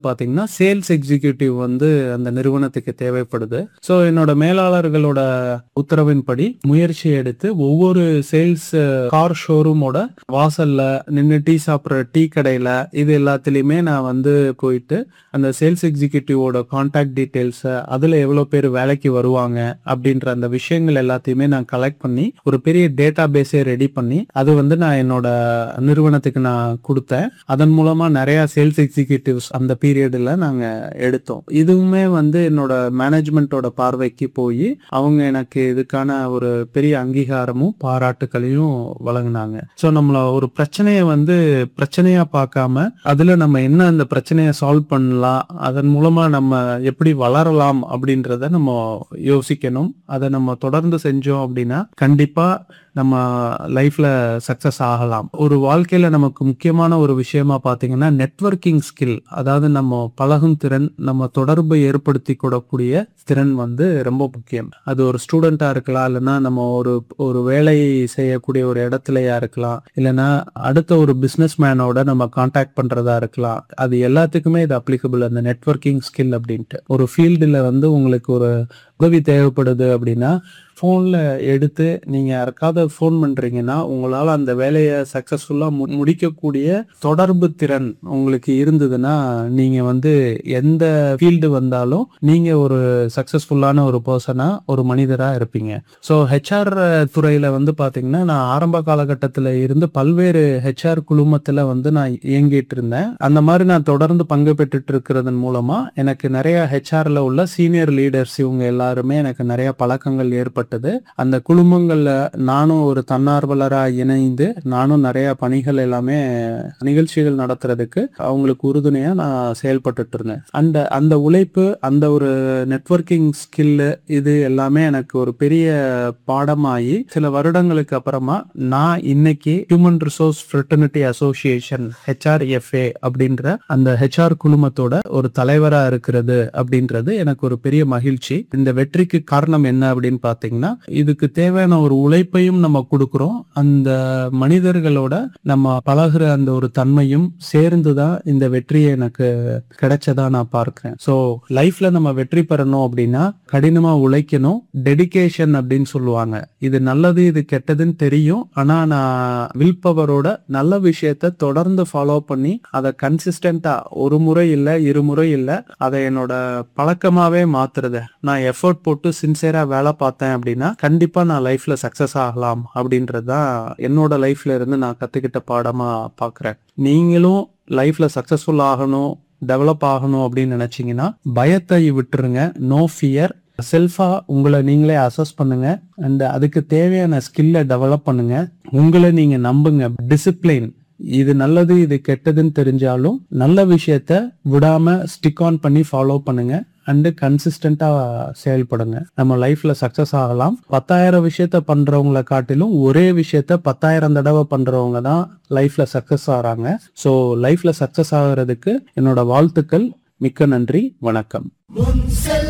பாத்தீங்கன்னா sales executive வந்து அந்த நிறுவனத்துக்கு தேவைப்படுது ஸோ என்னோட மேலாளர்களோட உத்தரவின்படி முயற்சி எடுத்து ஒவ்வொரு சேல்ஸ் கார் ஷோரூமோட வாசல்ல நின்று டீ சாப்பிட்ற டீ கடையில இது எல்லாத்துலயுமே நான் வந்து போயிட்டு அந்த சேல்ஸ் எக்ஸிகியூட்டிவோட கான்டாக்ட் டீடைல்ஸ் அதுல எவ்வளவு பேர் வேலைக்கு வருவாங்க அப்படின்ற அந்த விஷயங்கள் எல்லாத்தையுமே நான் கலெக்ட் பண்ணி ஒரு பெரிய டேட்டா பேஸே ரெடி பண்ணி அது வந்து நான் என்னோட நிறுவனத்துக்கு நான் கொடுத்தேன் அதன் மூலமா நிறைய சேல்ஸ் எக்ஸிகியூட்டிவ்ஸ் அந்த பீரியட்ல நாங்க எடுத்தோம் இதுவுமே வந்து என்னோட மேனேஜ்மெண்ட்டோட பார்வைக்கு போய் அவங்க எனக்கு இதுக்கான ஒரு பெரிய அங்கீகாரமும் பாராட்டுகளையும் வழங்கினாங்க ஸோ நம்மள ஒரு பிரச்சனையை வந்து பிரச்சனையா பார்க்காம அதுல நம்ம என்ன அந்த பிரச்சனையை சால்வ் பண்ணலாம் அதன் மூலமா நம்ம எப்படி வளரலாம் அப்படின்றத நம்ம யோசிக்கணும் அதை நம்ம தொடர்ந்து செஞ்சோம் அப்படின்னா கண்டிப்பா நம்ம லைஃப்ல சக்சஸ் ஆகலாம் ஒரு வாழ்க்கையில நமக்கு முக்கியமான ஒரு விஷயமா பாத்தீங்கன்னா நெட்வொர்க்கிங் ஸ்கில் அதாவது நம்ம பழகும் திறன் நம்ம தொடர்பை ஏற்படுத்தி கூடக்கூடிய திறன் வந்து ரொம்ப முக்கியம் அது ஒரு ஸ்டூடெண்டா இருக்கலாம் இல்லைன்னா நம்ம ஒரு ஒரு வேலை செய்யக்கூடிய ஒரு இடத்துலயா இருக்கலாம் இல்லைன்னா அடுத்த ஒரு பிசினஸ் மேனோட நம்ம காண்டாக்ட் பண்றதா இருக்கலாம் அது எல்லாத்துக்குமே இது அப்ளிகபிள் அந்த நெட்வொர்க்கிங் ஸ்கில் அப்படின்ட்டு ஒரு ஃபீல்டுல வந்து உங்களுக்கு ஒரு உதவி தேவைப்படுது அப்படின்னா ஃபோனில் எடுத்து நீங்கள் யாருக்காவது ஃபோன் பண்ணுறீங்கன்னா உங்களால் அந்த வேலையை சக்ஸஸ்ஃபுல்லாக மு முடிக்கக்கூடிய தொடர்பு திறன் உங்களுக்கு இருந்ததுன்னா நீங்கள் வந்து எந்த ஃபீல்டு வந்தாலும் நீங்கள் ஒரு சக்ஸஸ்ஃபுல்லான ஒரு பர்சனாக ஒரு மனிதராக இருப்பீங்க ஸோ ஹெச்ஆர் துறையில் வந்து பார்த்தீங்கன்னா நான் ஆரம்ப காலகட்டத்தில் இருந்து பல்வேறு ஹெச்ஆர் குழுமத்தில் வந்து நான் இயங்கிட்டு இருந்தேன் அந்த மாதிரி நான் தொடர்ந்து பங்கு பெற்றுட்டு இருக்கிறதன் மூலமாக எனக்கு நிறைய ஹெச்ஆரில் உள்ள சீனியர் லீடர்ஸ் இவங்க எல்லாருமே எனக்கு நிறைய பழக்கங்கள் ஏற்பட்டது அந்த குழுமங்கள்ல நானும் ஒரு தன்னார்வலரா இணைந்து நானும் நிறைய பணிகள் எல்லாமே நிகழ்ச்சிகள் நடத்துறதுக்கு அவங்களுக்கு உறுதுணையா நான் செயல்பட்டுட்டு இருந்தேன் அந்த அந்த உழைப்பு அந்த ஒரு நெட்வொர்க்கிங் ஸ்கில்லு இது எல்லாமே எனக்கு ஒரு பெரிய பாடமாயி சில வருடங்களுக்கு அப்புறமா நான் இன்னைக்கு human resource fraternity association HRFA அப்படின்ற அந்த ஹெச்ஆர் குழுமத்தோட ஒரு தலைவரா இருக்கிறது அப்படின்றது எனக்கு ஒரு பெரிய மகிழ்ச்சி இந்த வெற்றிக்கு காரணம் என்ன அப்படின்னு பாத்தீங்கன்னா இதுக்கு தேவையான ஒரு உழைப்பையும் நம்ம கொடுக்கிறோம் அந்த மனிதர்களோட நம்ம பழகுற அந்த ஒரு தன்மையும் சேர்ந்துதான் இந்த வெற்றியை எனக்கு கிடைச்சதா நான் பார்க்கிறேன் ஸோ லைஃப்ல நம்ம வெற்றி பெறணும் அப்படின்னா கடினமா உழைக்கணும் டெடிகேஷன் அப்படின்னு சொல்லுவாங்க இது நல்லது இது கெட்டதுன்னு தெரியும் ஆனா நான் வில் பவரோட நல்ல விஷயத்த தொடர்ந்து ஃபாலோ பண்ணி அதை கன்சிஸ்டண்டா ஒரு முறை இல்ல இருமுறை இல்ல அதை என்னோட பழக்கமாவே மாத்துறது நான் எஃபர்ட் போட்டு சின்சியரா வேலை பார்த்தேன் அப்படின்னா கண்டிப்பா நான் லைஃப்ல சக்சஸ் ஆகலாம் அப்படின்றது தான் என்னோட லைஃப்ல இருந்து நான் கத்துக்கிட்ட பாடமா பாக்குறேன் நீங்களும் லைஃப்ல சக்சஸ்ஃபுல் ஆகணும் டெவலப் ஆகணும் அப்படின்னு நினைச்சீங்கன்னா பயத்தை விட்டுருங்க நோ ஃபியர் செல்ஃபா உங்களை நீங்களே அசஸ் பண்ணுங்க அண்ட் அதுக்கு தேவையான ஸ்கில்லை டெவலப் பண்ணுங்க உங்களை நீங்க நம்புங்க டிசிப்ளின் இது நல்லது இது கெட்டதுன்னு தெரிஞ்சாலும் நல்ல விஷயத்த விடாம ஸ்டிக் ஆன் பண்ணி ஃபாலோ பண்ணுங்க அண்டு கன்சிஸ்டண்டா செயல்படுங்க நம்ம லைஃப்ல சக்சஸ் ஆகலாம் பத்தாயிரம் விஷயத்த பண்றவங்களை காட்டிலும் ஒரே விஷயத்த பத்தாயிரம் தடவை பண்றவங்க தான் லைஃப்ல சக்சஸ் ஆகிறாங்க ஸோ லைஃப்ல சக்சஸ் ஆகிறதுக்கு என்னோட வாழ்த்துக்கள் மிக்க நன்றி வணக்கம் முன் செல்